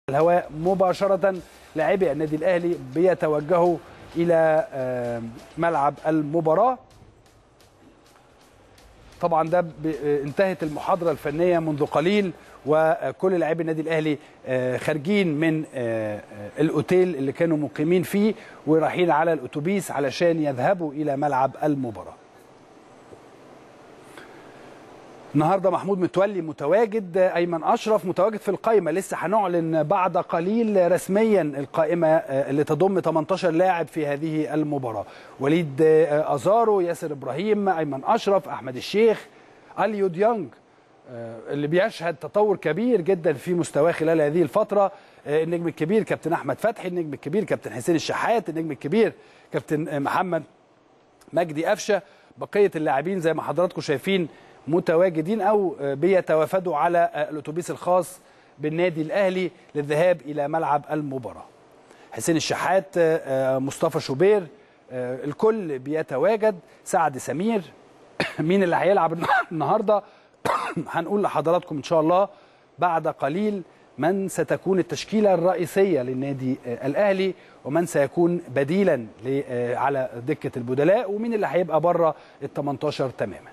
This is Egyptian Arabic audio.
الهواء مباشرة لاعبي النادي الأهلي بيتوجهوا إلى ملعب المباراة طبعا ده انتهت المحاضرة الفنية منذ قليل وكل لاعبي النادي الأهلي خارجين من الأوتيل اللي كانوا مقيمين فيه ورايحين على الأتوبيس علشان يذهبوا إلى ملعب المباراة النهارده محمود متولي متواجد ايمن اشرف متواجد في القائمه لسه هنعلن بعد قليل رسميا القائمه اللي تضم 18 لاعب في هذه المباراه وليد ازارو ياسر ابراهيم ايمن اشرف احمد الشيخ اليو ديانج اللي بيشهد تطور كبير جدا في مستواه خلال هذه الفتره النجم الكبير كابتن احمد فتحي النجم الكبير كابتن حسين الشحات النجم الكبير كابتن محمد مجدي قفشه بقيه اللاعبين زي ما حضراتكم شايفين متواجدين او بيتوافدوا على الاتوبيس الخاص بالنادي الاهلي للذهاب الى ملعب المباراه. حسين الشحات مصطفى شوبير الكل بيتواجد سعد سمير مين اللي هيلعب النهارده هنقول لحضراتكم ان شاء الله بعد قليل من ستكون التشكيله الرئيسيه للنادي الاهلي ومن سيكون بديلا على دكه البدلاء ومين اللي هيبقى بره ال 18 تماما.